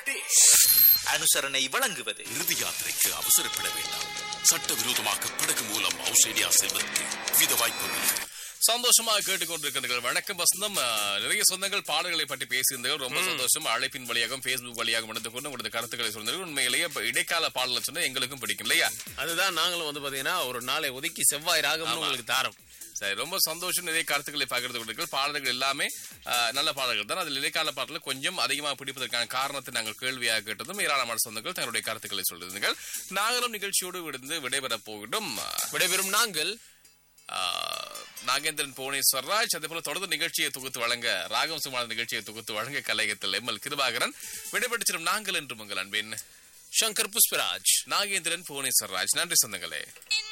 அனுசரணை வழங்குவது இறுதி யாத்திரைக்கு அவசரப்பட வேண்டாம் சட்டவிரோதமாக படகு மூலம் ஆஸ்திரேலியா செல்வதற்கு வித வாய்ப்புகள் சந்தோஷமாக கேட்டுக்கொண்டிருக்கிறீர்கள் வணக்கம் வசந்தம் அஹ், நிறைய சொந்தங்கள் பாடல்களை பற்றி பேசியிருந்தீர்கள் ரொம்ப சந்தோஷம் அழைப்பின் வழியாகவும் ஃபேஸ்புக் வழியாகவும் நடந்து கொண்டு உங்களது கருத்துக்களை சொன்னீர்கள் உண்மையிலேயே இப்ப இடைக்கால பாடல் சொன்னா எங்களுக்கும் பிடிக்கும் இல்லையா அதுதான் நாங்களும் வந்து பாத்தீங்கன்னா ஒரு நாளை ஒதுக்கி செவ்வாய் ராகம் உங்களுக்கு தாரோம் சரி ரொம்ப சந்தோஷம் நிறைய கருத்துக்களை பகிர்ந்து கொண்டீர்கள் பாடல்கள் எல்லாமே அஹ், நல்ல பாடல்கள் தான் அதில் இடைக்கால பாடல்கள் கொஞ்சம் அதிகமாக பிடிப்பதற்கான காரணத்தை நாங்கள் கேள்வியாக கேட்டதும் ஏராளமான சொந்தங்கள் தங்களுடைய கருத்துக்களை சொல்லியிருந்தீர்கள் நாங்களும் நிகழ்ச்சியோடு விடுந்து விடைபெறப் போகிட்டோம் விடைபெறும் நாங்கள் ஆஹ், நாகேந்திரன் புவனேஸ்வரராஜ் அதே போல தொடர்ந்து நிகழ்ச்சியை தொகுத்து வழங்க ராகம் சுமான நிகழ்ச்சியை தொகுத்து வழங்க கலையகத்தில் எம் எல் கிருபாகரன் விடைபெற்றுச்சிடும் நாங்கள் என்று உங்கள் அன்பின் சங்கர் புஷ்பராஜ் நாகேந்திரன் புவனேஸ்வரராஜ் நன்றி சொந்தங்களே இந்த